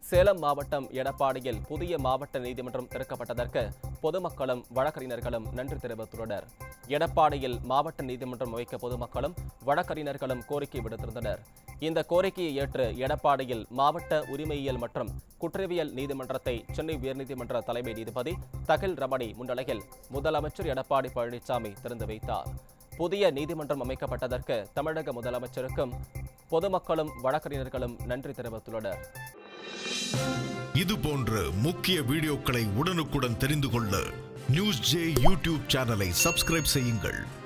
சேலம் மாவட்டம் எடப்பாடியில் புதிய மாவட்ட நீதிமன்றம் திறக்கப்பட்டதற்கு பொதுமக்களும் வழக்கறிஞர்களும் நன்றி தெரிவித்துள்ளனர் எடப்பாடியில் மாவட்ட நீதிமன்றம் அமைக்க பொதுமக்களும் வழக்கறிஞர்களும் கோரிக்கை விடுத்திருந்தனர் இந்த கோரிக்கையை ஏற்று எடப்பாடியில் மாவட்ட உரிமையியல் மற்றும் குற்றவியல் நீதிமன்றத்தை சென்னை உயர்நீதிமன்ற தலைமை நீதிபதி தகில் ரமணி முன்னிலையில் முதலமைச்சர் எடப்பாடி பழனிசாமி திறந்து வைத்தார் புதிய நீதிமன்றம் அமைக்கப்பட்டதற்கு தமிழக முதலமைச்சருக்கும் பொதுமக்களும் வழக்கறிஞர்களும் நன்றி தெரிவித்துள்ளனர் இது போன்ற முக்கிய வீடியோக்களை உடனுக்குடன் தெரிந்து கொள்ள நியூஸ் ஜே யூடியூப் சேனலை சப்ஸ்கிரைப் செய்யுங்கள்